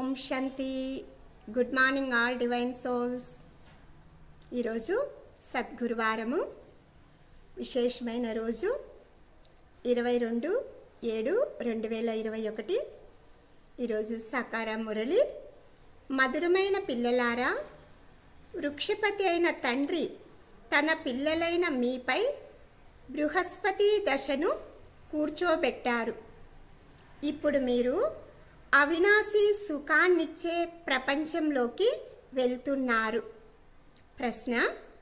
ఓం శాంతి good morning all divine souls ఈరోజు సద్గురువారము విశేషమైన రోజు ఇరవై రెండు ఏడు రెండు వేల ఇరవై ఒకటి ఈరోజు సకార మురళి మధురమైన పిల్లలారా వృక్షపతి అయిన తండ్రి తన పిల్లలైన మీపై బృహస్పతి దశను కూర్చోబెట్టారు ఇప్పుడు మీరు అవినాశి సుఖాన్నిచ్చే ప్రపంచంలోకి వెళ్తున్నారు ప్రశ్న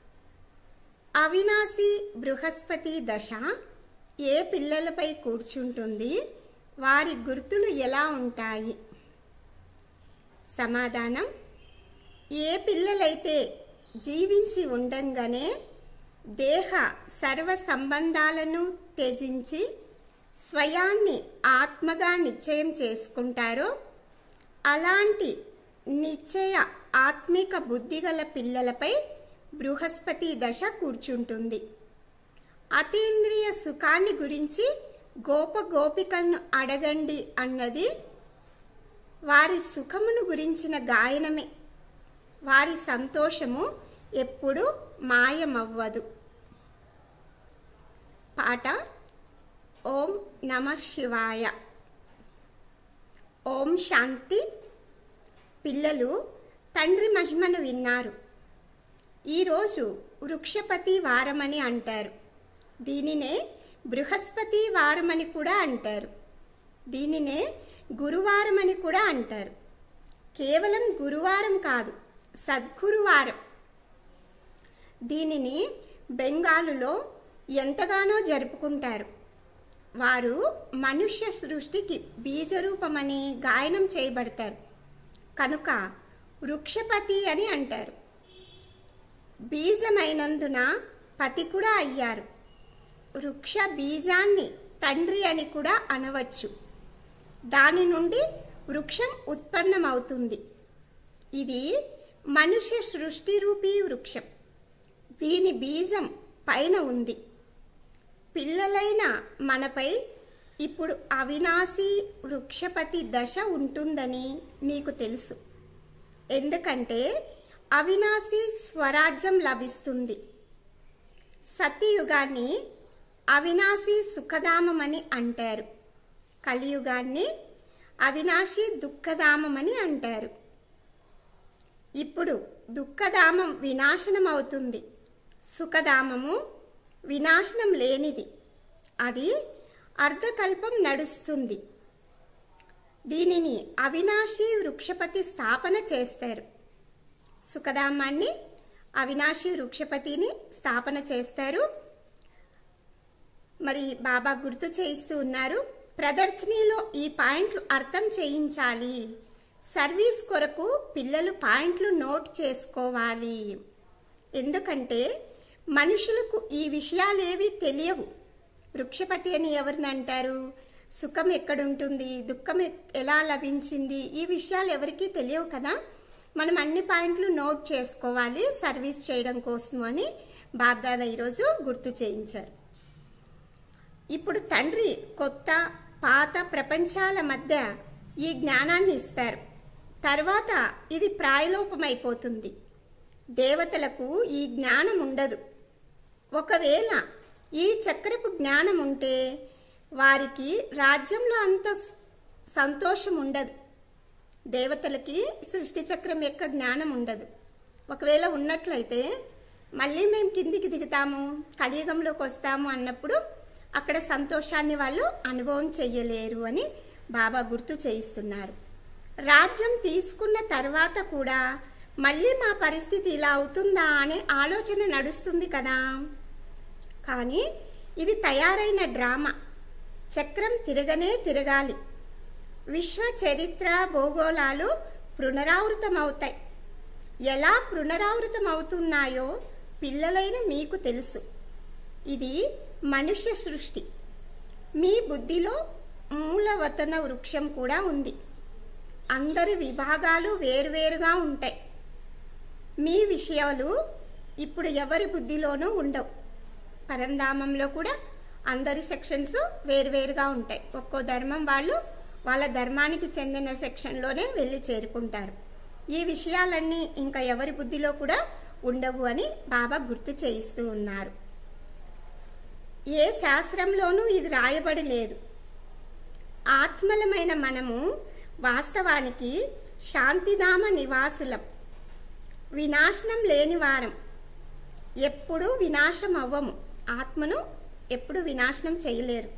అవినాశి బృహస్పతి దశ ఏ పిల్లలపై కూర్చుంటుంది వారి గుర్తులు ఎలా ఉంటాయి సమాధానం ఏ పిల్లలైతే జీవించి ఉండంగానే దేహ సర్వ సంబంధాలను త్యజించి స్వయాన్ని ఆత్మగా నిశ్చయం చేసుకుంటారో అలాంటి నిశ్చయ ఆత్మిక బుద్ధిగల పిల్లలపై బృహస్పతి దశ కూర్చుంటుంది అతీంద్రియ సుఖాన్ని గురించి గోప గోపికలను అడగండి అన్నది వారి సుఖమును గురించిన గాయనమే వారి సంతోషము ఎప్పుడు మాయమవ్వదు పాట ఓం నమ శివాయ ఓం శాంతి పిల్లలు తండ్రి మహిమను విన్నారు ఈరోజు వృక్షపతి వారమని అంటారు దీనినే బృహస్పతి వారమని కూడా అంటారు దీనినే గురువారమని కూడా అంటారు కేవలం గురువారం కాదు సద్గురువారం దీనిని బెంగాలులో ఎంతగానో జరుపుకుంటారు వారు మనుష్య సృష్టికి బీజరూపమని గాయనం చేయబడతారు కనుక వృక్షపతి అని అంటారు బీజమైనందున పతి కూడా అయ్యారు వృక్ష బీజాన్ని తండ్రి అని కూడా అనవచ్చు దాని నుండి వృక్షం ఉత్పన్నమవుతుంది ఇది మనుష్య సృష్టి రూపీ వృక్షం దీని బీజం పైన ఉంది పిల్లలైన మనపై ఇప్పుడు అవినాశి వృక్షపతి దశ ఉంటుందని మీకు తెలుసు ఎందుకంటే అవినాశి స్వరాజ్యం లభిస్తుంది సత్యయుగాన్ని అవినాశి సుఖధామమని అంటారు కలియుగాన్ని అవినాశి దుఃఖధామమని అంటారు ఇప్పుడు దుఃఖధామం వినాశనం అవుతుంది సుఖధామము వినాశనం లేనిది అది అర్ధకల్పం నడుస్తుంది దీనిని అవినాశి వృక్షపతి స్థాపన చేస్తారు సుఖధామాన్ని అవినాశి వృక్షపతిని స్థాపన చేస్తారు మరి బాబా గుర్తు చేయిస్తూ ఉన్నారు ప్రదర్శనలో ఈ పాయింట్లు అర్థం చేయించాలి సర్వీస్ కొరకు పిల్లలు పాయింట్లు నోట్ చేసుకోవాలి ఎందుకంటే మనుషులకు ఈ విషయాలేవి తెలియవు వృక్షపతి అని ఎవరిని అంటారు సుఖం ఎక్కడుంటుంది దుఃఖం ఎలా లభించింది ఈ విషయాలు ఎవరికీ తెలియవు కదా మనం అన్ని పాయింట్లు నోట్ చేసుకోవాలి సర్వీస్ చేయడం కోసం అని బాబ్దాదా ఈరోజు గుర్తు చేయించారు ఇప్పుడు తండ్రి కొత్త పాత ప్రపంచాల మధ్య ఈ జ్ఞానాన్ని ఇస్తారు తర్వాత ఇది ప్రాయలోపమైపోతుంది దేవతలకు ఈ జ్ఞానం ఉండదు ఒకవేళ ఈ చక్రపు జ్ఞానం ఉంటే వారికి రాజ్యంలో అంత సంతోషం ఉండదు దేవతలకి సృష్టి చక్రం యొక్క జ్ఞానం ఉండదు ఒకవేళ ఉన్నట్లయితే మళ్ళీ మేము కిందికి దిగుతాము కలియుగంలోకి వస్తాము అన్నప్పుడు అక్కడ సంతోషాన్ని వాళ్ళు అనుభవం చెయ్యలేరు అని బాబా గుర్తు చేయిస్తున్నారు రాజ్యం తీసుకున్న తర్వాత కూడా మళ్ళీ మా పరిస్థితి ఇలా అవుతుందా అనే ఆలోచన నడుస్తుంది కదా కానీ ఇది తయారైన డ్రామా చక్రం తిరగనే తిరగాలి విశ్వ చరిత్ర భూగోళాలు పునరావృతమవుతాయి ఎలా పునరావృతమవుతున్నాయో పిల్లలైన మీకు తెలుసు ఇది మనుష్య సృష్టి మీ బుద్ధిలో మూలవతన వృక్షం కూడా ఉంది అందరి విభాగాలు వేరువేరుగా ఉంటాయి మీ విషయాలు ఇప్పుడు ఎవరి బుద్ధిలోనూ ఉండవు పరంధామంలో కూడా అందరి సెక్షన్స్ వేరువేరుగా ఉంటాయి ఒక్కో ధర్మం వాళ్ళు వాళ్ళ ధర్మానికి చెందిన సెక్షన్లోనే వెళ్ళి చేరుకుంటారు ఈ విషయాలన్నీ ఇంకా ఎవరి బుద్ధిలో కూడా ఉండవు అని బాబా గుర్తు చేయిస్తూ ఉన్నారు ఏ శాస్త్రంలోనూ ఇది రాయబడి లేదు ఆత్మలమైన మనము వాస్తవానికి శాంతిధామ నివాసులం వినాశనం లేని వారం ఎప్పుడూ వినాశం అవ్వము ఆత్మను ఎప్పుడు వినాశనం చేయలేరు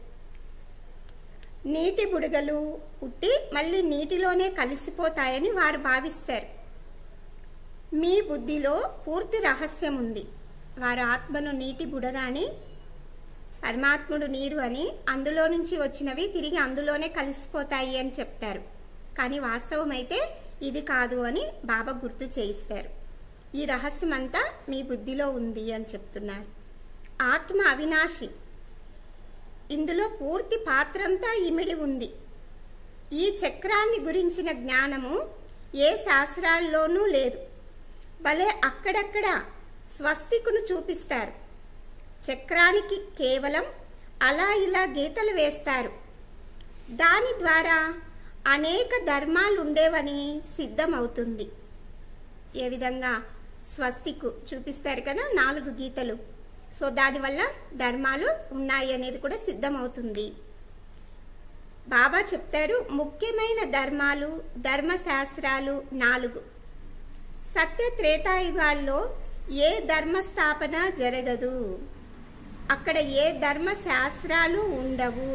నీటి బుడగలు పుట్టి మళ్ళీ నీటిలోనే కలిసిపోతాయని వారు భావిస్తారు మీ బుద్ధిలో పూర్తి రహస్యం ఉంది వారు ఆత్మను నీటి బుడగాని పరమాత్ముడు నీరు అని అందులో నుంచి వచ్చినవి తిరిగి అందులోనే కలిసిపోతాయి అని చెప్తారు కానీ వాస్తవం అయితే ఇది కాదు అని బాబా గుర్తు చేయిస్తారు ఈ రహస్యం అంతా మీ బుద్ధిలో ఉంది అని చెప్తున్నారు ఆత్మ అవినాశి ఇందులో పూర్తి పాత్రంతా ఇమిడి ఉంది ఈ చక్రాన్ని గురించిన జ్ఞానము ఏ శాస్త్రాల్లోనూ లేదు భలే అక్కడక్కడ స్వస్తికును చూపిస్తారు చక్రానికి కేవలం అలా ఇలా గీతలు వేస్తారు దాని ద్వారా అనేక ధర్మాలు ఉండేవని సిద్ధమవుతుంది ఏ విధంగా స్వస్తికు చూపిస్తారు కదా నాలుగు గీతలు సో దానివల్ల ధర్మాలు ఉన్నాయి అనేది కూడా సిద్ధమవుతుంది బాబా చెప్తారు ముఖ్యమైన ధర్మాలు ధర్మశాస్త్రాలు నాలుగు సత్య త్రేతాయుగాల్లో ఏ ధర్మ స్థాపన జరగదు అక్కడ ఏ ధర్మ శాస్త్రాలు ఉండవు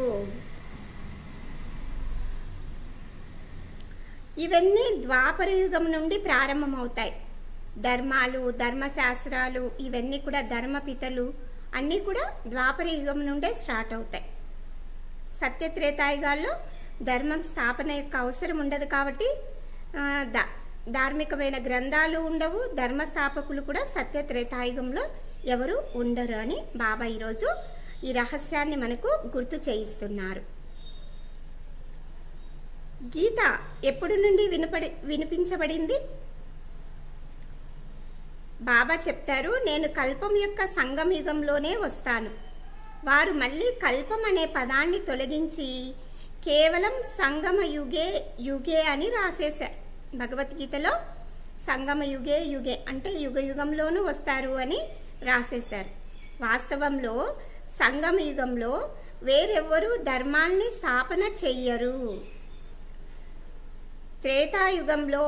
ఇవన్నీ ద్వాపర యుగం నుండి ప్రారంభమవుతాయి ధర్మాలు ధర్మశాస్త్రాలు ఇవన్నీ కూడా ధర్మపితలు అన్నీ కూడా ద్వాపర యుగం నుండే స్టార్ట్ అవుతాయి సత్యత్రేతాయుగాల్లో ధర్మం స్థాపన యొక్క అవసరం ఉండదు కాబట్టి ఆ, దా- ధార్మికమైన గ్రంథాలు ఉండవు ధర్మ స్థాపకులు కూడా సత్యత్రేతాయుగంలో ఎవరు ఉండరు అని బాబా ఈరోజు ఈ రహస్యాన్ని మనకు గుర్తు చేయిస్తున్నారు గీత ఎప్పుడు నుండి వినపడి వినిపించబడింది బాబా చెప్తారు నేను కల్పం యొక్క సంగమ యుగంలోనే వస్తాను వారు మళ్ళీ కల్పం అనే పదాన్ని తొలగించి కేవలం సంగమ యుగే యుగే అని రాసేశారు భగవద్గీతలో సంగమ యుగే యుగే అంటే యుగ యుగంలోనూ వస్తారు అని రాసేశారు వాస్తవంలో సంగమ యుగంలో వేరెవ్వరూ ధర్మాల్ని స్థాపన చెయ్యరు త్రేతాయుగంలో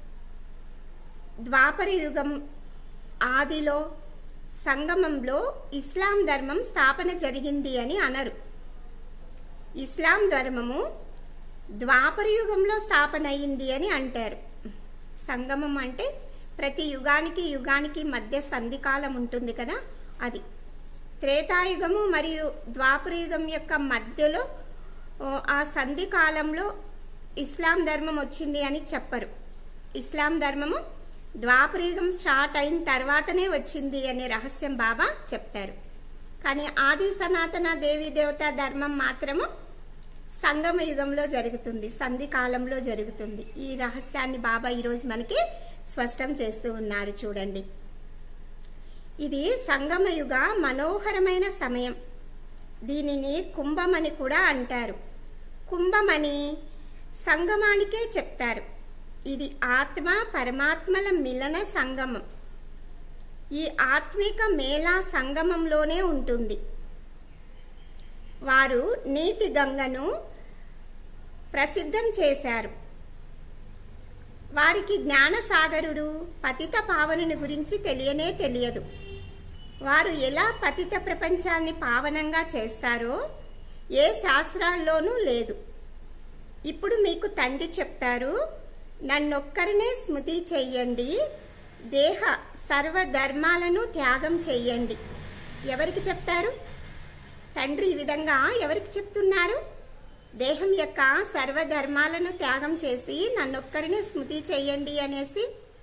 ద్వాపర యుగం ఆదిలో సంగమంలో ఇస్లాం ధర్మం స్థాపన జరిగింది అని అనరు ఇస్లాం ధర్మము ద్వాపర యుగంలో స్థాపన అయింది అని అంటారు సంగమం అంటే ప్రతి యుగానికి యుగానికి మధ్య సంధికాలం ఉంటుంది కదా అది త్రేతాయుగము మరియు ద్వాపర యుగం యొక్క మధ్యలో ఓ, ఆ సంధి కాలంలో ఇస్లాం ధర్మం వచ్చింది అని చెప్పరు ఇస్లాం ధర్మము ద్వాపరయుగం స్టార్ట్ అయిన తర్వాతనే వచ్చింది అనే రహస్యం బాబా చెప్తారు కానీ ఆది సనాతన దేవీ దేవత ధర్మం మాత్రము సంగమ యుగంలో జరుగుతుంది సంధి కాలంలో జరుగుతుంది ఈ రహస్యాన్ని బాబా ఈరోజు మనకి స్పష్టం చేస్తూ ఉన్నారు చూడండి ఇది సంగమయుగ మనోహరమైన సమయం దీనిని కుంభమని కూడా అంటారు కుంభమని సంగమానికే చెప్తారు ఇది ఆత్మ పరమాత్మల మిలన సంగమం ఈ ఆత్మిక మేళా సంగమంలోనే ఉంటుంది వారు నీటి గంగను ప్రసిద్ధం చేశారు వారికి జ్ఞానసాగరుడు పతిత పావనుని గురించి తెలియనే తెలియదు వారు ఎలా పతిత ప్రపంచాన్ని పావనంగా చేస్తారో ఏ శాస్త్రాల్లోనూ లేదు ఇప్పుడు మీకు తండ్రి చెప్తారు నన్నొక్కరినే స్మృతి చెయ్యండి దేహ సర్వధర్మాలను త్యాగం చెయ్యండి ఎవరికి చెప్తారు తండ్రి ఈ విధంగా ఎవరికి చెప్తున్నారు దేహం యొక్క సర్వధర్మాలను త్యాగం చేసి నన్నొక్కరిని స్మృతి చెయ్యండి అనేసి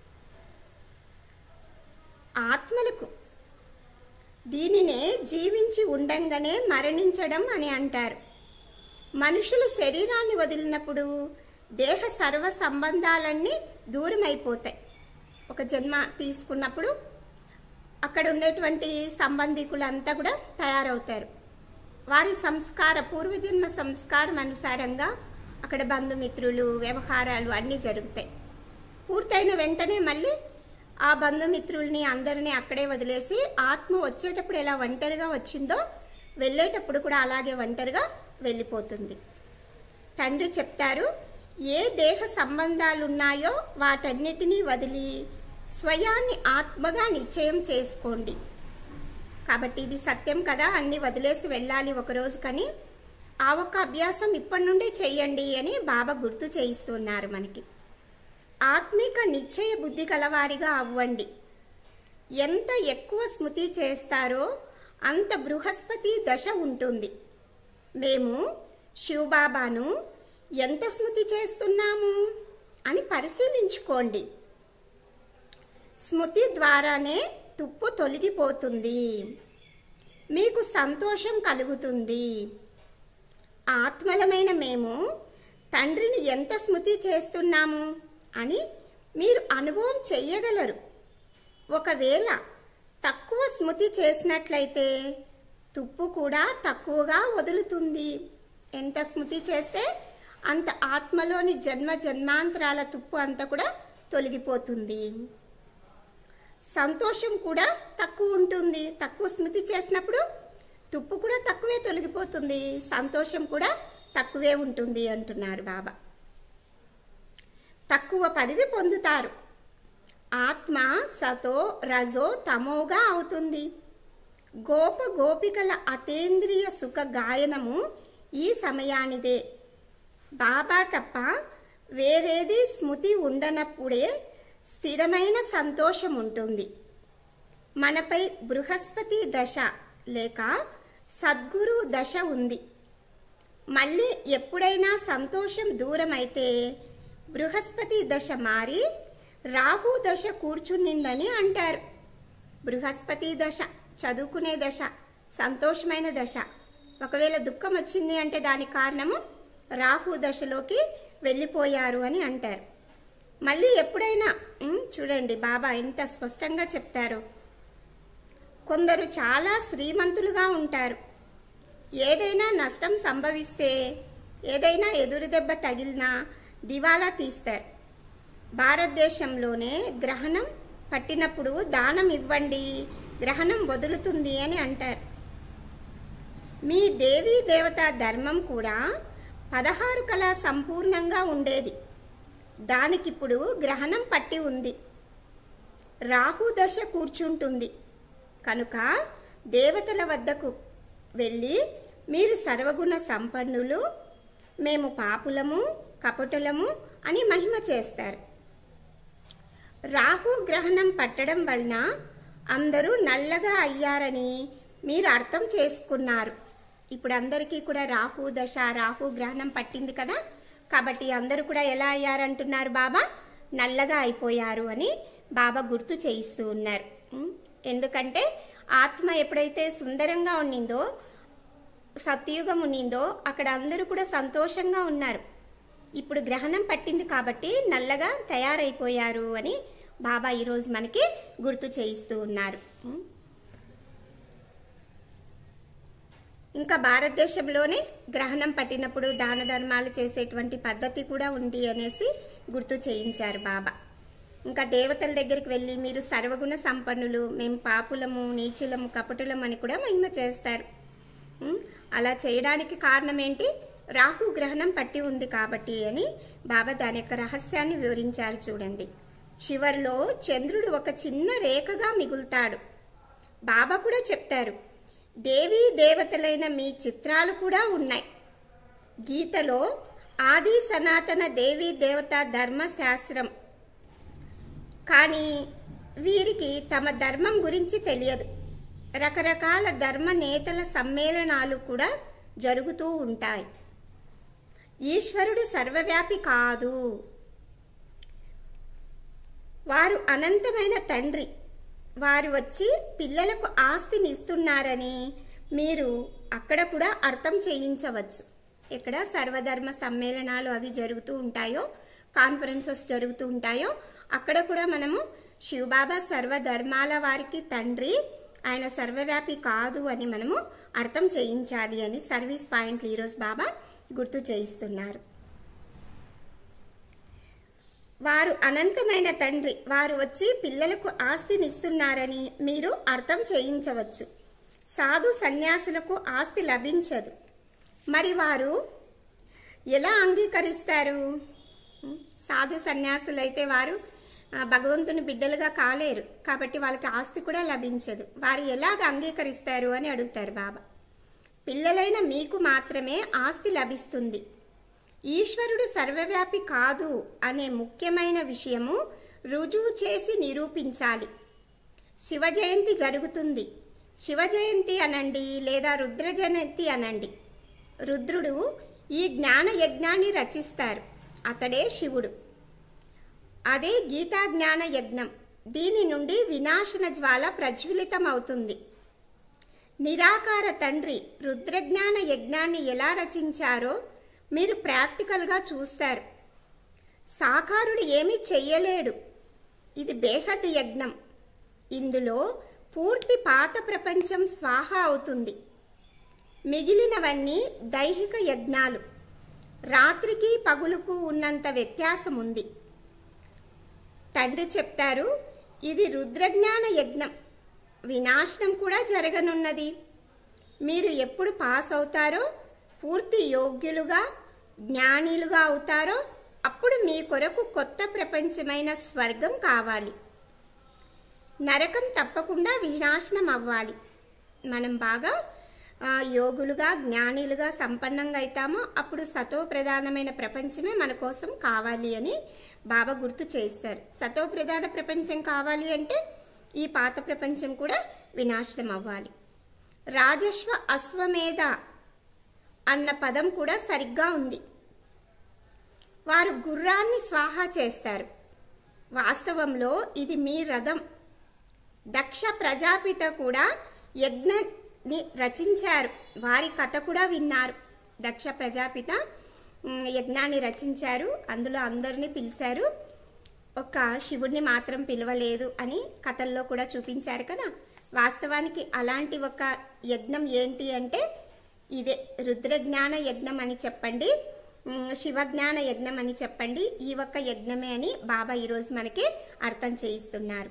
ఆత్మలకు దీనినే జీవించి ఉండంగానే మరణించడం అని అంటారు మనుషులు శరీరాన్ని వదిలినప్పుడు దేహ సర్వ సంబంధాలన్నీ దూరం అయిపోతాయి ఒక జన్మ తీసుకున్నప్పుడు అక్కడ ఉండేటువంటి సంబంధికులంతా కూడా తయారవుతారు వారి సంస్కార పూర్వజన్మ సంస్కారం అనుసారంగా అక్కడ బంధుమిత్రులు వ్యవహారాలు అన్నీ జరుగుతాయి పూర్తయిన వెంటనే మళ్ళీ ఆ బంధుమిత్రుల్ని అందరినీ అక్కడే వదిలేసి ఆత్మ వచ్చేటప్పుడు ఎలా ఒంటరిగా వచ్చిందో వెళ్ళేటప్పుడు కూడా అలాగే ఒంటరిగా వెళ్ళిపోతుంది తండ్రి చెప్తారు ఏ దేహ సంబంధాలు ఉన్నాయో వాటన్నిటినీ వదిలి స్వయాన్ని ఆత్మగా నిశ్చయం చేసుకోండి కాబట్టి ఇది సత్యం కదా అన్ని వదిలేసి వెళ్ళాలి ఒకరోజు కానీ ఆ ఒక్క అభ్యాసం ఇప్పటి నుండి చెయ్యండి అని బాబా గుర్తు చేయిస్తున్నారు మనకి ఆత్మిక నిశ్చయ బుద్ధి కలవారిగా అవ్వండి ఎంత ఎక్కువ స్మృతి చేస్తారో అంత బృహస్పతి దశ ఉంటుంది మేము శివబాబాను ఎంత స్మృతి చేస్తున్నాము అని పరిశీలించుకోండి స్మృతి ద్వారానే తుప్పు తొలగిపోతుంది మీకు సంతోషం కలుగుతుంది ఆత్మలమైన మేము తండ్రిని ఎంత స్మృతి చేస్తున్నాము అని మీరు అనుభవం చెయ్యగలరు ఒకవేళ తక్కువ స్మృతి చేసినట్లయితే తుప్పు కూడా తక్కువగా వదులుతుంది ఎంత స్మృతి చేస్తే అంత ఆత్మలోని జన్మ జన్మాంతరాల తుప్పు అంతా కూడా తొలగిపోతుంది సంతోషం కూడా తక్కువ ఉంటుంది తక్కువ స్మృతి చేసినప్పుడు తుప్పు కూడా తక్కువే తొలగిపోతుంది సంతోషం కూడా తక్కువే ఉంటుంది అంటున్నారు బాబా తక్కువ పదవి పొందుతారు ఆత్మ సతో రజో తమోగా అవుతుంది గోప గోపికల అతేంద్రియ సుఖ గాయనము ఈ సమయానిదే బాబా తప్ప వేరేది స్మృతి ఉండనప్పుడే స్థిరమైన సంతోషం ఉంటుంది మనపై బృహస్పతి దశ లేక సద్గురు దశ ఉంది మళ్ళీ ఎప్పుడైనా సంతోషం దూరమైతే బృహస్పతి దశ మారి రాహు దశ కూర్చునిందని అంటారు బృహస్పతి దశ చదువుకునే దశ సంతోషమైన దశ ఒకవేళ దుఃఖం వచ్చింది అంటే దానికి కారణము రాహు దశలోకి వెళ్ళిపోయారు అని అంటారు మళ్ళీ ఎప్పుడైనా ఉమ్, చూడండి బాబా ఎంత స్పష్టంగా చెప్తారు కొందరు చాలా శ్రీమంతులుగా ఉంటారు ఏదైనా నష్టం సంభవిస్తే ఏదైనా ఎదురు దెబ్బ తగిలినా దివాలా తీస్తారు భారతదేశంలోనే గ్రహణం పట్టినప్పుడు దానం ఇవ్వండి గ్రహణం వదులుతుంది అని అంటారు మీ దేవీ దేవత ధర్మం కూడా పదహారు కళ సంపూర్ణంగా ఉండేది దానికిప్పుడు గ్రహణం పట్టి ఉంది రాహు దశ కూర్చుంటుంది కనుక దేవతల వద్దకు వెళ్ళి మీరు సర్వగుణ సంపన్నులు మేము పాపులము కపటులము అని మహిమ చేస్తారు రాహు గ్రహణం పట్టడం వలన అందరూ నల్లగా అయ్యారని మీరు అర్థం చేసుకున్నారు ఇప్పుడు అందరికీ కూడా రాహు దశ రాహు గ్రహణం పట్టింది కదా కాబట్టి అందరూ కూడా ఎలా అయ్యారంటున్నారు బాబా నల్లగా అయిపోయారు అని బాబా గుర్తు చేయిస్తూ ఉన్నారు ఉం? ఎందుకంటే ఆత్మ ఎప్పుడైతే సుందరంగా ఉన్నిందో సత్యుగం ఉన్నిందో అక్కడ అందరూ కూడా సంతోషంగా ఉన్నారు ఇప్పుడు గ్రహణం పట్టింది కాబట్టి నల్లగా తయారైపోయారు అని బాబా ఈరోజు మనకి గుర్తు చేయిస్తూ ఉన్నారు ఉం? ఇంకా భారతదేశంలోనే గ్రహణం పట్టినప్పుడు దాన ధర్మాలు చేసేటువంటి పద్ధతి కూడా ఉంది అనేసి గుర్తు చేయించారు బాబా ఇంకా దేవతల దగ్గరికి వెళ్ళి మీరు సర్వగుణ సంపన్నులు మేము పాపులము నీచులము కపటులం అని కూడా మహిమ చేస్తారు ఉం? అలా చేయడానికి కారణం ఏంటి రాహు గ్రహణం పట్టి ఉంది కాబట్టి అని బాబా దాని యొక్క రహస్యాన్ని వివరించారు చూడండి చివర్లో చంద్రుడు ఒక చిన్న రేఖగా మిగులుతాడు బాబా కూడా చెప్తారు దేవీ దేవతలైన మీ చిత్రాలు కూడా ఉన్నాయి గీతలో ఆది సనాతన దేవీ దేవత ధర్మశాస్త్రం కానీ వీరికి తమ ధర్మం గురించి తెలియదు రకరకాల ధర్మ నేతల సమ్మేళనాలు కూడా జరుగుతూ ఉంటాయి ఈశ్వరుడు సర్వవ్యాపి కాదు వారు అనంతమైన తండ్రి వారు వచ్చి పిల్లలకు ఆస్తిని ఇస్తున్నారని మీరు అక్కడ కూడా అర్థం చేయించవచ్చు ఇక్కడ సర్వధర్మ సమ్మేళనాలు అవి జరుగుతూ ఉంటాయో కాన్ఫరెన్సెస్ జరుగుతూ ఉంటాయో అక్కడ కూడా మనము శివబాబా సర్వధర్మాల వారికి తండ్రి ఆయన సర్వవ్యాపి కాదు అని మనము అర్థం చేయించాలి అని సర్వీస్ పాయింట్లు ఈరోజు బాబా గుర్తు చేయిస్తున్నారు వారు అనంతమైన తండ్రి వారు వచ్చి పిల్లలకు ఆస్తినిస్తున్నారని మీరు అర్థం చేయించవచ్చు సాధు సన్యాసులకు ఆస్తి లభించదు మరి వారు ఎలా అంగీకరిస్తారు సాధు సన్యాసులైతే వారు ఆ, భగవంతుని బిడ్డలుగా కాలేరు కాబట్టి వాళ్ళకి ఆస్తి కూడా లభించదు వారు ఎలాగ అంగీకరిస్తారు అని అడుగుతారు బాబా పిల్లలైన మీకు మాత్రమే ఆస్తి లభిస్తుంది ఈశ్వరుడు సర్వవ్యాపి కాదు అనే ముఖ్యమైన విషయము రుజువు చేసి నిరూపించాలి శివ జయంతి జరుగుతుంది శివ జయంతి అనండి లేదా రుద్ర జయంతి అనండి రుద్రుడు ఈ జ్ఞాన యజ్ఞాన్ని రచిస్తారు అతడే శివుడు అదే గీతా జ్ఞాన యజ్ఞం దీని నుండి వినాశన జ్వాల ప్రజ్వలితం అవుతుంది నిరాకార తండ్రి రుద్రజ్ఞాన యజ్ఞాన్ని ఎలా రచించారో మీరు ప్రాక్టికల్గా చూస్తారు సాకారుడు ఏమీ చెయ్యలేడు ఇది బేహద్ యజ్ఞం ఇందులో పూర్తి పాత ప్రపంచం స్వాహ అవుతుంది మిగిలినవన్నీ దైహిక యజ్ఞాలు రాత్రికి పగులుకు ఉన్నంత వ్యత్యాసం ఉంది తండ్రి చెప్తారు ఇది రుద్రజ్ఞాన యజ్ఞం వినాశనం కూడా జరగనున్నది మీరు ఎప్పుడు పాస్ అవుతారో పూర్తి యోగ్యులుగా జ్ఞానిలుగా అవుతారో అప్పుడు మీ కొరకు కొత్త ప్రపంచమైన స్వర్గం కావాలి నరకం తప్పకుండా వినాశనం అవ్వాలి మనం బాగా ఆ, యోగులుగా జ్ఞానిలుగా సంపన్నంగా అవుతామో అప్పుడు సతో ప్రధానమైన ప్రపంచమే మన కోసం కావాలి అని బాబా గుర్తు చేస్తారు సతో ప్రధాన ప్రపంచం కావాలి అంటే ఈ పాత ప్రపంచం కూడా వినాశనం అవ్వాలి రాజస్వ అశ్వమేధ అన్న పదం కూడా సరిగ్గా ఉంది వారు గుర్రాన్ని స్వాహా చేస్తారు వాస్తవంలో ఇది మీ రథం దక్ష ప్రజాపిత కూడా యజ్ఞని రచించారు వారి కథ కూడా విన్నారు దక్ష ప్రజాపిత మ్, యజ్ఞాన్ని రచించారు అందులో అందరినీ పిలిచారు ఒక శివుడిని మాత్రం పిలవలేదు అని కథల్లో కూడా చూపించారు కదా వాస్తవానికి అలాంటి ఒక యజ్ఞం ఏంటి అంటే ఇదే రుద్రజ్ఞాన యజ్ఞం అని చెప్పండి మ్, శివజ్ఞాన యజ్ఞం అని చెప్పండి ఈ ఒక్క యజ్ఞమే అని బాబా ఈరోజు మనకి అర్థం చేయిస్తున్నారు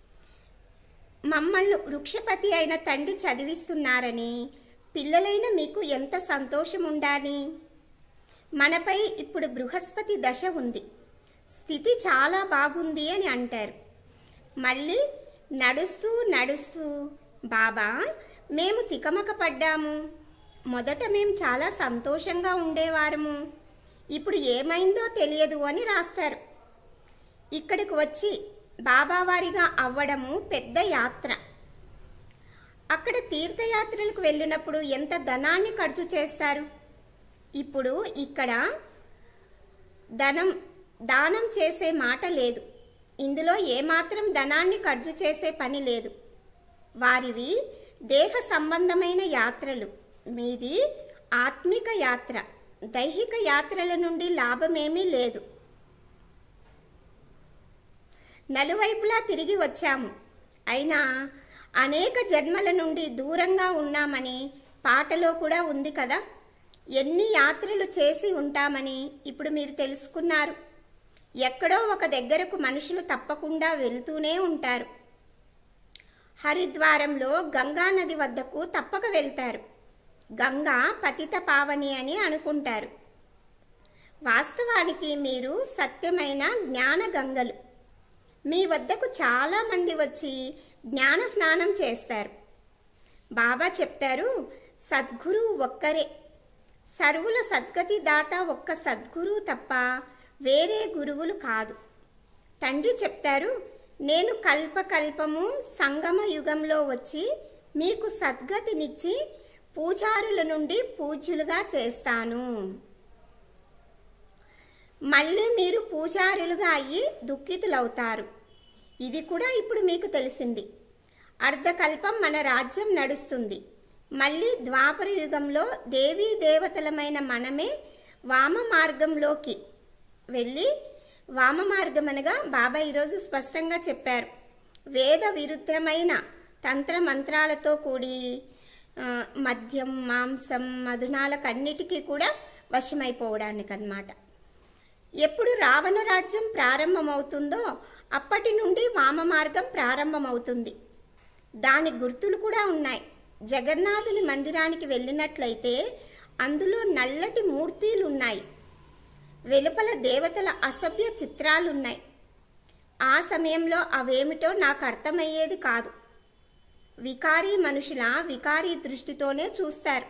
మమ్మల్ని వృక్షపతి అయిన తండ్రి చదివిస్తున్నారని పిల్లలైన మీకు ఎంత సంతోషం ఉండాలి మనపై ఇప్పుడు బృహస్పతి దశ ఉంది స్థితి చాలా బాగుంది అని అంటారు మళ్ళీ నడుస్తూ నడుస్తూ బాబా మేము తికమక పడ్డాము మొదట మేము చాలా సంతోషంగా ఉండేవారము ఇప్పుడు ఏమైందో తెలియదు అని రాస్తారు ఇక్కడికి వచ్చి బాబావారిగా అవ్వడము పెద్ద యాత్ర అక్కడ తీర్థయాత్రలకు వెళ్ళినప్పుడు ఎంత ధనాన్ని ఖర్చు చేస్తారు ఇప్పుడు ఇక్కడ ధనం దానం చేసే మాట లేదు ఇందులో ఏమాత్రం ధనాన్ని ఖర్చు చేసే పని లేదు వారివి దేహ సంబంధమైన యాత్రలు మీది ఆత్మిక యాత్ర దైహిక యాత్రల నుండి లాభమేమీ లేదు నలువైపులా తిరిగి వచ్చాము అయినా అనేక జన్మల నుండి దూరంగా ఉన్నామని పాటలో కూడా ఉంది కదా ఎన్ని యాత్రలు చేసి ఉంటామని ఇప్పుడు మీరు తెలుసుకున్నారు ఎక్కడో ఒక దగ్గరకు మనుషులు తప్పకుండా వెళ్తూనే ఉంటారు హరిద్వారంలో గంగా నది వద్దకు తప్పక వెళ్తారు గంగా పతిత పావని అని అనుకుంటారు వాస్తవానికి మీరు సత్యమైన జ్ఞాన గంగలు మీ వద్దకు చాలా మంది వచ్చి జ్ఞాన స్నానం చేస్తారు బాబా చెప్తారు సద్గురు ఒక్కరే సర్వుల సద్గతి దాత ఒక్క సద్గురు తప్ప వేరే గురువులు కాదు తండ్రి చెప్తారు నేను కల్పకల్పము సంగమ యుగంలో వచ్చి మీకు సద్గతినిచ్చి పూజారుల నుండి పూజ్యులుగా చేస్తాను మళ్ళీ మీరు పూజారులుగా అయ్యి దుఃఖితులవుతారు ఇది కూడా ఇప్పుడు మీకు తెలిసింది అర్ధకల్పం మన రాజ్యం నడుస్తుంది మళ్ళీ ద్వాపర యుగంలో దేవీ దేవతలమైన మనమే వామ మార్గంలోకి వెళ్ళి వామ మార్గం అనగా బాబా ఈరోజు స్పష్టంగా చెప్పారు వేద విరుద్ధమైన తంత్ర మంత్రాలతో కూడి ఆ, మద్యం మాంసం మధునాలకన్నిటికీ కూడా వశమైపోవడానికి అన్నమాట ఎప్పుడు రావణ రాజ్యం ప్రారంభమవుతుందో అప్పటి నుండి వామ మార్గం ప్రారంభమవుతుంది దాని గుర్తులు కూడా ఉన్నాయి జగన్నాథుని మందిరానికి వెళ్ళినట్లయితే అందులో నల్లటి మూర్తిలు ఉన్నాయి వెలుపల దేవతల అసభ్య చిత్రాలున్నాయి ఆ సమయంలో అవేమిటో నాకు అర్థమయ్యేది కాదు వికారీ మనుషుల వికారీ దృష్టితోనే చూస్తారు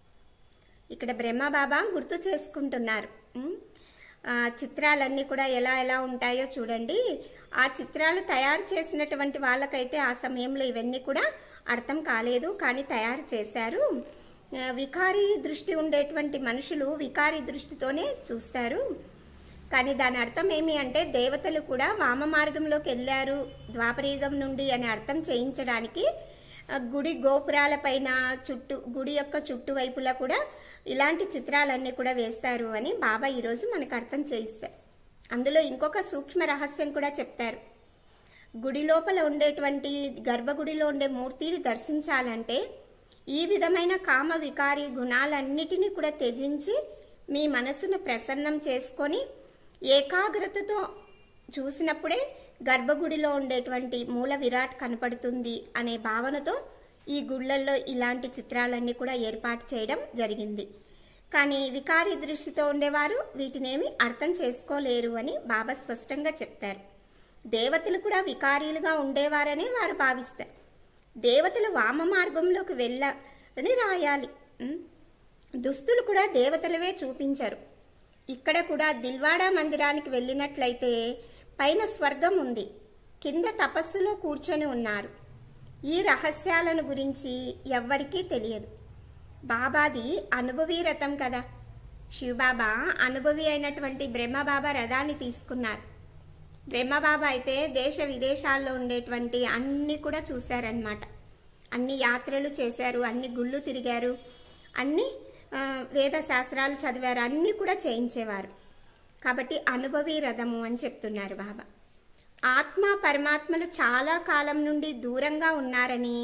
ఇక్కడ బ్రహ్మబాబా గుర్తు చేసుకుంటున్నారు ఉమ్, ఆ చిత్రాలన్నీ కూడా ఎలా ఎలా ఉంటాయో చూడండి ఆ చిత్రాలు తయారు చేసినటువంటి వాళ్ళకైతే ఆ సమయంలో ఇవన్నీ కూడా అర్థం కాలేదు కానీ తయారు చేశారు ఆ, వికారీ దృష్టి ఉండేటువంటి మనుషులు వికారీ దృష్టితోనే చూస్తారు కానీ దాని అర్థం ఏమి అంటే దేవతలు కూడా వామ మార్గంలోకి వెళ్ళారు ద్వాపరయుగం నుండి అని అర్థం చేయించడానికి ఆ, గుడి గోపురాల పైన చుట్టూ గుడి యొక్క చుట్టువైపులా కూడా ఇలాంటి చిత్రాలన్నీ కూడా వేస్తారు అని బాబా ఈరోజు మనకు అర్థం చేయిస్తారు అందులో ఇంకొక సూక్ష్మ రహస్యం కూడా చెప్తారు గుడి లోపల ఉండేటువంటి గర్భగుడిలో ఉండే మూర్తిని దర్శించాలంటే ఈ విధమైన కామ వికారి గుణాలన్నిటినీ కూడా త్యజించి మీ మనసును ప్రసన్నం చేసుకొని ఏకాగ్రతతో చూసినప్పుడే గర్భగుడిలో ఉండేటువంటి మూల విరాట్ కనపడుతుంది అనే భావనతో ఈ గుళ్ళల్లో ఇలాంటి చిత్రాలన్నీ కూడా ఏర్పాటు చేయడం జరిగింది కానీ వికారి దృష్టితో ఉండేవారు వీటినేమి అర్థం చేసుకోలేరు అని బాబా స్పష్టంగా చెప్తారు దేవతలు కూడా వికారీలుగా ఉండేవారని వారు భావిస్తారు దేవతలు వామ మార్గంలోకి వెళ్ళని రాయాలి ఉం? దుస్తులు కూడా దేవతలవే చూపించరు ఇక్కడ కూడా దిల్వాడా మందిరానికి వెళ్ళినట్లయితే పైన స్వర్గం ఉంది కింద తపస్సులో కూర్చొని ఉన్నారు ఈ రహస్యాలను గురించి ఎవ్వరికీ తెలియదు బాబాది అనుభవీ రథం కదా శివబాబా అనుభవి అయినటువంటి బ్రహ్మబాబా రథాన్ని తీసుకున్నారు బ్రహ్మబాబా అయితే దేశ విదేశాల్లో ఉండేటువంటి అన్ని కూడా చూశారనమాట అన్ని యాత్రలు చేశారు అన్ని గుళ్ళు తిరిగారు అన్ని ఆ, వేద శాస్త్రాలు చదివారు అన్ని కూడా చేయించేవారు కాబట్టి అనుభవీ రథము అని చెప్తున్నారు బాబా ఆత్మ పరమాత్మలు చాలా కాలం నుండి దూరంగా ఉన్నారని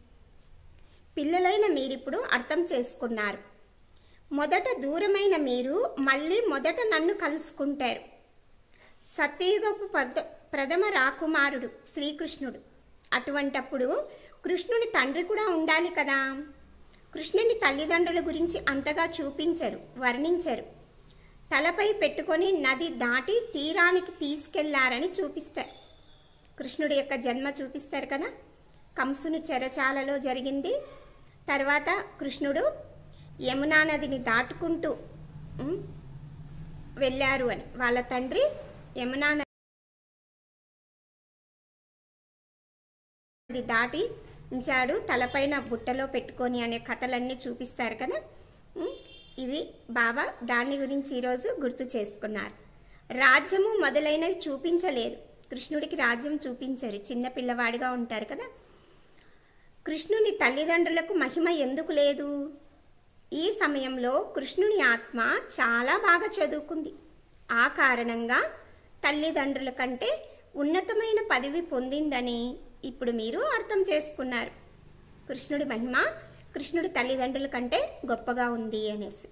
పిల్లలైన మీరిప్పుడు అర్థం చేసుకున్నారు మొదట దూరమైన మీరు మళ్ళీ మొదట నన్ను కలుసుకుంటారు సత్యయుగపు పద ప్రథమ రాకుమారుడు శ్రీకృష్ణుడు అటువంటప్పుడు కృష్ణుని తండ్రి కూడా ఉండాలి కదా కృష్ణుని తల్లిదండ్రుల గురించి అంతగా చూపించరు వర్ణించరు తలపై పెట్టుకొని నది దాటి తీరానికి తీసుకెళ్లారని చూపిస్తారు కృష్ణుడి యొక్క జన్మ చూపిస్తారు కదా కంసుని చెరచాలలో జరిగింది తర్వాత కృష్ణుడు యమునా నదిని దాటుకుంటూ ఉమ్, వెళ్ళారు అని వాళ్ళ తండ్రి యమునా నది దాటి ఉంచాడు తలపైన బుట్టలో పెట్టుకొని అనే కథలన్నీ చూపిస్తారు కదా ఉమ్, ఇవి బాబా దాని గురించి ఈరోజు గుర్తు చేసుకున్నారు రాజ్యము మొదలైనవి చూపించలేదు కృష్ణుడికి రాజ్యం చూపించారు చిన్న పిల్లవాడిగా ఉంటారు కదా కృష్ణుని తల్లిదండ్రులకు మహిమ ఎందుకు లేదు ఈ సమయంలో కృష్ణుని ఆత్మ చాలా బాగా చదువుకుంది ఆ కారణంగా తల్లిదండ్రుల కంటే ఉన్నతమైన పదవి పొందిందని ఇప్పుడు మీరు అర్థం చేసుకున్నారు కృష్ణుడి మహిమ కృష్ణుడి తల్లిదండ్రుల కంటే గొప్పగా ఉంది అనేసి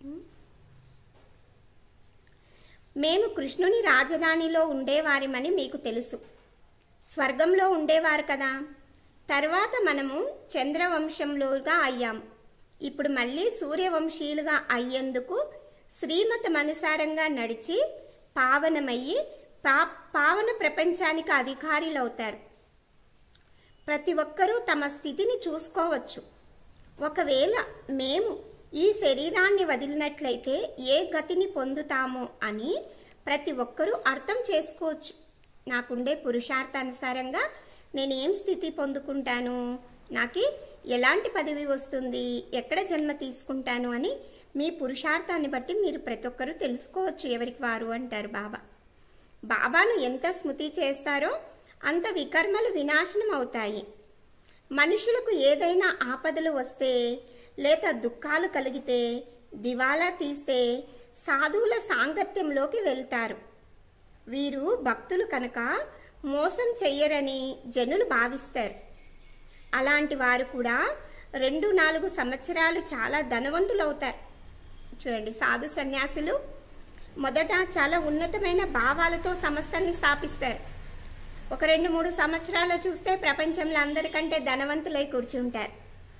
మేము కృష్ణుని రాజధానిలో ఉండేవారిమని మీకు తెలుసు స్వర్గంలో ఉండేవారు కదా తర్వాత మనము చంద్రవంశంలోగా అయ్యాం ఇప్పుడు మళ్ళీ సూర్యవంశీయులుగా అయ్యేందుకు శ్రీమతం అనుసారంగా నడిచి పావనమయ్యి పా పావన ప్రపంచానికి అధికారులవుతారు ప్రతి ఒక్కరూ తమ స్థితిని చూసుకోవచ్చు ఒకవేళ మేము ఈ శరీరాన్ని వదిలినట్లయితే ఏ గతిని పొందుతామో అని ప్రతి ఒక్కరూ అర్థం చేసుకోవచ్చు నాకుండే పురుషార్థానుసారంగా నేను ఏం స్థితి పొందుకుంటాను నాకు ఎలాంటి పదవి వస్తుంది ఎక్కడ జన్మ తీసుకుంటాను అని మీ పురుషార్థాన్ని బట్టి మీరు ప్రతి ఒక్కరూ తెలుసుకోవచ్చు ఎవరికి వారు అంటారు బాబా బాబాను ఎంత స్మృతి చేస్తారో అంత వికర్మలు వినాశనం అవుతాయి మనుషులకు ఏదైనా ఆపదలు వస్తే లేక దుఃఖాలు కలిగితే దివాలా తీస్తే సాధువుల సాంగత్యంలోకి వెళ్తారు వీరు భక్తులు కనుక మోసం చెయ్యరని జనులు భావిస్తారు అలాంటి వారు కూడా రెండు నాలుగు సంవత్సరాలు చాలా ధనవంతులు అవుతారు చూడండి సాధు సన్యాసులు మొదట చాలా ఉన్నతమైన భావాలతో సంస్థల్ని స్థాపిస్తారు ఒక రెండు మూడు సంవత్సరాలు చూస్తే ప్రపంచంలో అందరికంటే ధనవంతులై కూర్చుంటారు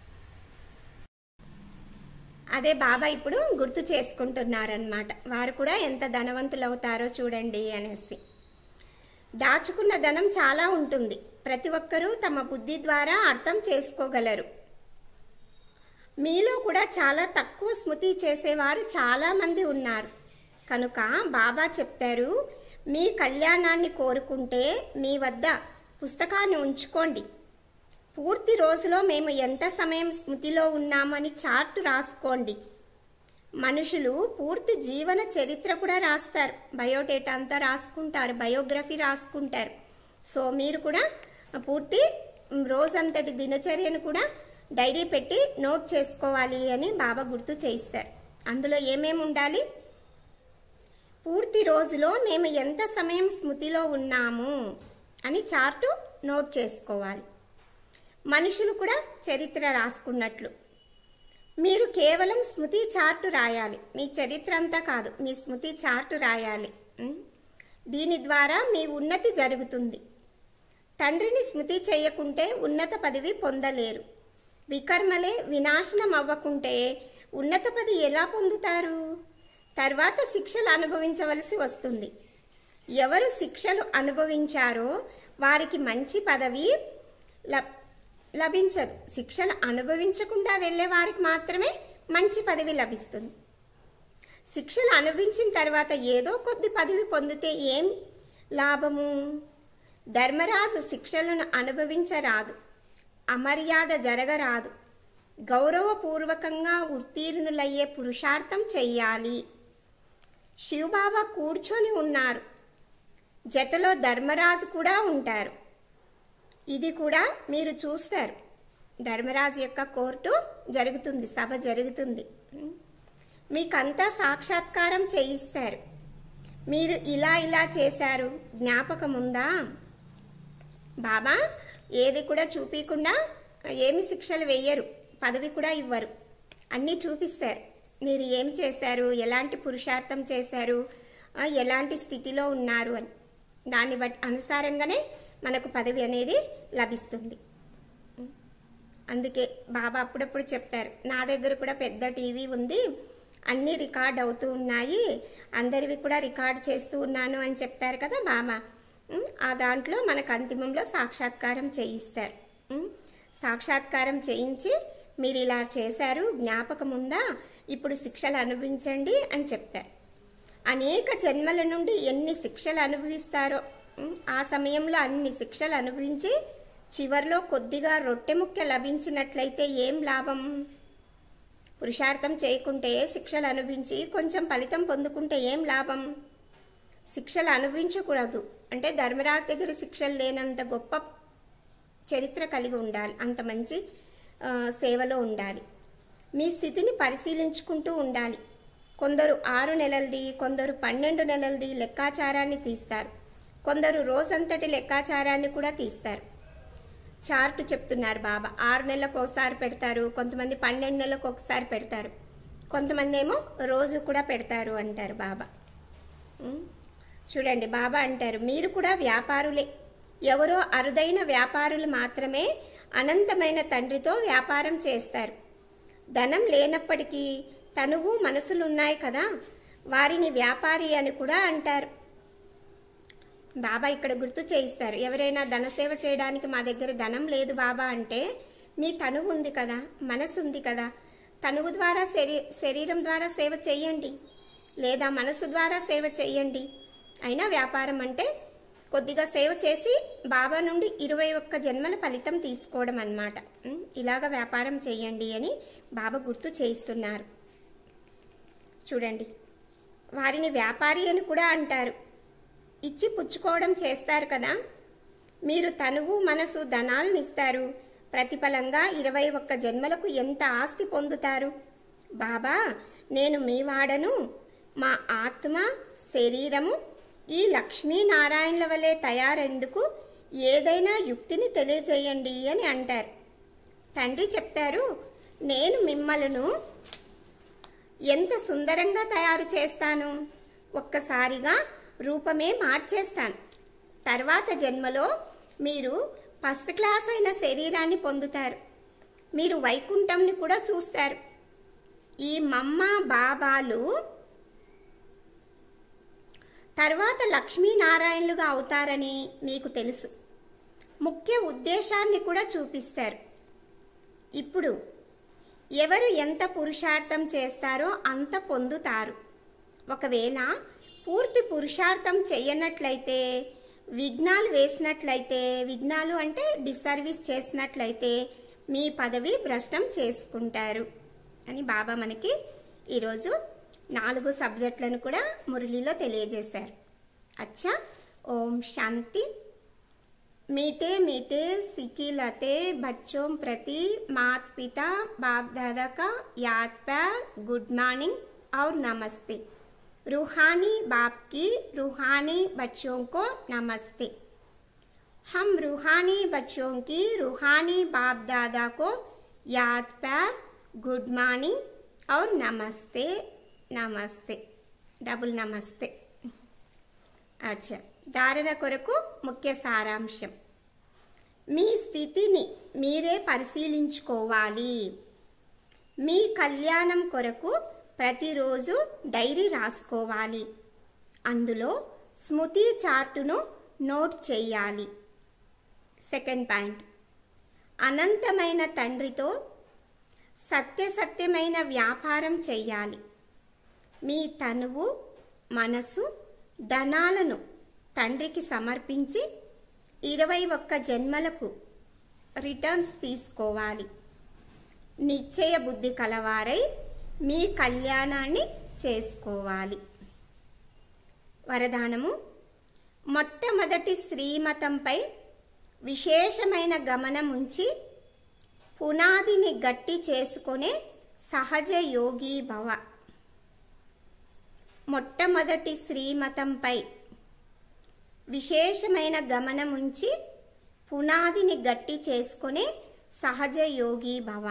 అదే బాబా ఇప్పుడు గుర్తు చేసుకుంటున్నారనమాట వారు కూడా ఎంత ధనవంతులు అవుతారో చూడండి అనేసి దాచుకున్న ధనం చాలా ఉంటుంది ప్రతి ఒక్కరూ తమ బుద్ధి ద్వారా అర్థం చేసుకోగలరు మీలో కూడా చాలా తక్కువ స్మృతి చేసేవారు చాలా మంది ఉన్నారు కనుక బాబా చెప్తారు మీ కళ్యాణాన్ని కోరుకుంటే మీ వద్ద పుస్తకాన్ని ఉంచుకోండి పూర్తి రోజులో మేము ఎంత సమయం స్మృతిలో ఉన్నామని చార్ట్ రాసుకోండి మనుషులు పూర్తి జీవన చరిత్ర కూడా రాస్తారు బయోడేటా అంతా రాసుకుంటారు బయోగ్రఫీ రాసుకుంటారు సో మీరు కూడా పూర్తి రోజంతటి దినచర్యను కూడా డైరీ పెట్టి నోట్ చేసుకోవాలి అని బాబా గుర్తు చేయిస్తారు అందులో ఏమేమి ఉండాలి పూర్తి రోజులో మేము ఎంత సమయం స్మృతిలో ఉన్నాము అని చార్టు నోట్ చేసుకోవాలి మనుషులు కూడా చరిత్ర రాసుకున్నట్లు మీరు కేవలం స్మృతి చార్టు రాయాలి మీ చరిత్ర అంతా కాదు మీ స్మృతి చార్టు రాయాలి ఉం? దీని ద్వారా మీ ఉన్నతి జరుగుతుంది తండ్రిని స్మృతి చేయకుంటే ఉన్నత పదవి పొందలేరు వికర్మలే వినాశనం అవ్వకుంటే ఉన్నత పదవి ఎలా పొందుతారు తర్వాత శిక్షలు అనుభవించవలసి వస్తుంది ఎవరు శిక్షలు అనుభవించారో వారికి మంచి పదవి లబ్ లభించదు శిక్షలు అనుభవించకుండా వెళ్ళే వారికి మాత్రమే మంచి పదవి లభిస్తుంది శిక్షలు అనుభవించిన తర్వాత ఏదో కొద్ది పదవి పొందితే ఏం లాభము ధర్మరాజు శిక్షలను అనుభవించరాదు అమర్యాద జరగరాదు గౌరవపూర్వకంగా ఉత్తీర్ణులయ్యే పురుషార్థం చెయ్యాలి శివబాబా కూర్చొని ఉన్నారు జతలో ధర్మరాజు కూడా ఉంటారు ఇది కూడా మీరు చూస్తారు ధర్మరాజు యొక్క కోర్టు జరుగుతుంది సభ జరుగుతుంది మీకంతా సాక్షాత్కారం చేయిస్తారు మీరు ఇలా ఇలా చేశారు జ్ఞాపకం ఉందా బాబా ఏది కూడా చూపించకుండా ఏమి శిక్షలు వేయరు పదవి కూడా ఇవ్వరు అన్నీ చూపిస్తారు మీరు ఏం చేశారు ఎలాంటి పురుషార్థం చేశారు ఆ, ఎలాంటి స్థితిలో ఉన్నారు అని దాన్ని బట్టి అనుసారంగానే మనకు పదవి అనేది లభిస్తుంది అందుకే బాబా అప్పుడప్పుడు చెప్తారు నా దగ్గర కూడా పెద్ద టీవీ ఉంది అన్నీ రికార్డ్ అవుతూ ఉన్నాయి అందరివి కూడా రికార్డ్ చేస్తూ ఉన్నాను అని చెప్తారు కదా బాబా ఉమ్, ఆ దాంట్లో మనకు అంతిమంలో సాక్షాత్కారం చేయిస్తారు ఉమ్, సాక్షాత్కారం చేయించి మీరు ఇలా చేశారు జ్ఞాపకం ఉందా ఇప్పుడు శిక్షలు అనుభవించండి అని చెప్తారు అనేక జన్మల నుండి ఎన్ని శిక్షలు అనుభవిస్తారో ఉమ్, ఆ సమయంలో అన్ని శిక్షలు అనుభవించి చివర్లో కొద్దిగా రొట్టె ముక్క లభించినట్లయితే ఏం లాభం పురుషార్థం చేయకుంటే శిక్షలు అనుభవించి కొంచెం ఫలితం పొందుకుంటే ఏం లాభం శిక్షలు అనుభవించకూడదు అంటే ధర్మరాజు దగ్గర శిక్షలు లేనంత గొప్ప చరిత్ర కలిగి ఉండాలి అంత మంచి ఆ, సేవలో ఉండాలి మీ స్థితిని పరిశీలించుకుంటూ ఉండాలి కొందరు ఆరు నెలలది కొందరు పన్నెండు నెలలది లెక్కాచారాన్ని తీస్తారు కొందరు రోజంతటి లెక్కాచారాన్ని కూడా తీస్తారు చార్ట్ చెప్తున్నారు బాబా ఆరు నెలలకు ఒకసారి పెడతారు కొంతమంది పన్నెండు నెలలకు ఒకసారి పెడతారు కొంతమంది ఏమో రోజు కూడా పెడతారు అంటారు బాబా ఉం? చూడండి బాబా అంటారు మీరు కూడా వ్యాపారులే ఎవరో అరుదైన వ్యాపారులు మాత్రమే అనంతమైన తండ్రితో వ్యాపారం చేస్తారు ధనం లేనప్పటికీ తనువు మనసులు ఉన్నాయి కదా వారిని వ్యాపారి అని కూడా అంటారు బాబా ఇక్కడ గుర్తు చేయిస్తారు ఎవరైనా ధనసేవ చేయడానికి మా దగ్గర ధనం లేదు బాబా అంటే మీ తనువు ఉంది కదా మనసు ఉంది కదా తనువు ద్వారా శరీ శరీరం ద్వారా సేవ చేయండి లేదా మనసు ద్వారా సేవ చేయండి అయినా వ్యాపారం అంటే కొద్దిగా సేవ చేసి బాబా నుండి ఇరవై ఒక్క జన్మల ఫలితం తీసుకోవడం అన్నమాట ఉం, ఇలాగ వ్యాపారం చేయండి అని బాబా గుర్తు చేయిస్తున్నారు చూడండి వారిని వ్యాపారి అని కూడా అంటారు ఇచ్చి పుచ్చుకోవడం చేస్తారు కదా మీరు తనువు మనసు ధనాలను ఇస్తారు ప్రతిఫలంగా ఇరవై ఒక్క జన్మలకు ఎంత ఆస్తి పొందుతారు బాబా నేను మీ వాడను మా ఆత్మ శరీరము ఈ లక్ష్మీనారాయణల వలె తయారెందుకు ఏదైనా యుక్తిని తెలియజేయండి అని అంటారు తండ్రి చెప్తారు నేను మిమ్మలను ఎంత సుందరంగా తయారు చేస్తాను ఒక్కసారిగా రూపమే మార్చేస్తాను తర్వాత జన్మలో మీరు ఫస్ట్ క్లాస్ అయిన శరీరాన్ని పొందుతారు మీరు వైకుంఠంని కూడా చూస్తారు ఈ మమ్మ బాబాలు తర్వాత లక్ష్మీనారాయణులుగా అవుతారని మీకు తెలుసు ముఖ్య ఉద్దేశాన్ని కూడా చూపిస్తారు ఇప్పుడు ఎవరు ఎంత పురుషార్థం చేస్తారో అంత పొందుతారు ఒకవేళ పూర్తి పురుషార్థం చేయనట్లయితే విఘ్నాలు వేసినట్లయితే విఘ్నాలు అంటే డిసర్వీస్ చేసినట్లయితే మీ పదవి భ్రష్టం చేసుకుంటారు అని బాబా మనకి ఈరోజు నాలుగు సబ్జెక్టులను కూడా మురళిలో తెలియజేశారు అచ్చా ఓం శాంతి मीठे मीठे सिकिलते बच्चों प्रति मात पिता बाप दादा का याद प्यार गुड मॉर्निंग और नमस्ते रूहानी बाप की रूहानी बच्चों को नमस्ते हम रूहानी बच्चों की रूहानी बाप दादा को याद प्यार गुड मॉर्निंग और नमस्ते नमस्ते डबल नमस्ते అచ్చా ధారణ కొరకు ముఖ్య సారాంశం మీ స్థితిని మీరే పరిశీలించుకోవాలి మీ కళ్యాణం కొరకు ప్రతిరోజు డైరీ రాసుకోవాలి అందులో స్మృతి చార్టును నోట్ చేయాలి సెకండ్ పాయింట్ అనంతమైన తండ్రితో సత్యసత్యమైన వ్యాపారం చెయ్యాలి మీ తనువు మనసు ధనాలను తండ్రికి సమర్పించి ఇరవై ఒక్క జన్మలకు రిటర్న్స్ తీసుకోవాలి నిశ్చయ బుద్ధి కలవారై మీ కళ్యాణాన్ని చేసుకోవాలి వరదానము మొట్టమొదటి శ్రీమతంపై విశేషమైన గమనం ఉంచి పునాదిని గట్టి చేసుకునే సహజ యోగి భవ మొట్టమొదటి శ్రీమతంపై విశేషమైన గమనం ఉంచి పునాదిని గట్టి చేసుకునే సహజ యోగి భవ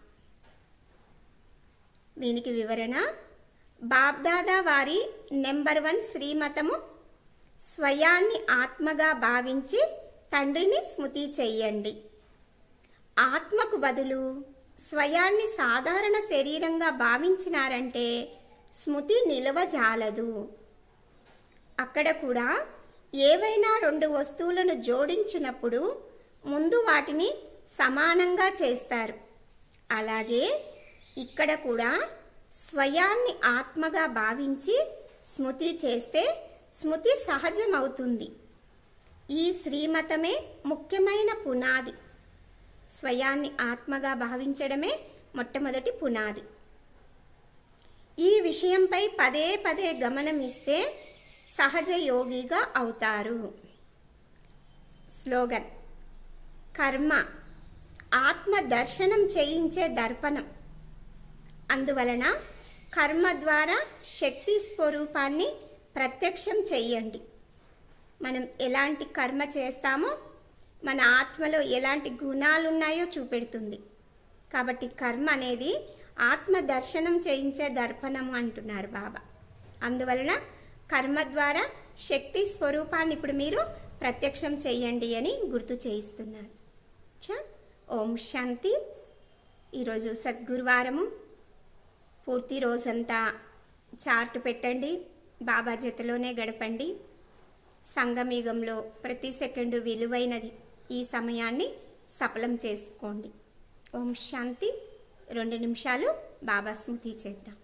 దీనికి వివరణ బాబ్దాదా వారి నెంబర్ వన్ శ్రీమతము స్వయాన్ని ఆత్మగా భావించి తండ్రిని స్మృతి చెయ్యండి ఆత్మకు బదులు స్వయాన్ని సాధారణ శరీరంగా భావించినారంటే స్మృతి నిలవజాలదు అక్కడ కూడా ఏవైనా రెండు వస్తువులను జోడించినప్పుడు ముందు వాటిని సమానంగా చేస్తారు అలాగే ఇక్కడ కూడా స్వయాన్ని ఆత్మగా భావించి స్మృతి చేస్తే స్మృతి సహజమవుతుంది ఈ శ్రీమతమే ముఖ్యమైన పునాది స్వయాన్ని ఆత్మగా భావించడమే మొట్టమొదటి పునాది ఈ విషయంపై పదే పదే గమనం ఇస్తే సహజ యోగిగా అవుతారు స్లోగన్ కర్మ ఆత్మ దర్శనం చేయించే దర్పణం అందువలన కర్మ ద్వారా శక్తి స్వరూపాన్ని ప్రత్యక్షం చెయ్యండి మనం ఎలాంటి కర్మ చేస్తామో మన ఆత్మలో ఎలాంటి గుణాలు ఉన్నాయో చూపెడుతుంది కాబట్టి కర్మ అనేది ఆత్మ దర్శనం చేయించే దర్పణము అంటున్నారు బాబా అందువలన కర్మ ద్వారా శక్తి స్వరూపాన్ని ఇప్పుడు మీరు ప్రత్యక్షం చేయండి అని గుర్తు చేయిస్తున్నారు చ? ఓం శాంతి ఈరోజు సద్గురువారము పూర్తి రోజంతా చార్ట్ పెట్టండి బాబా జతలోనే గడపండి సంగమయుగంలో ప్రతి సెకండు విలువైనది ఈ సమయాన్ని సఫలం చేసుకోండి ఓం శాంతి రెండు నిమిషాలు బాబా స్మృతి చేద్దాం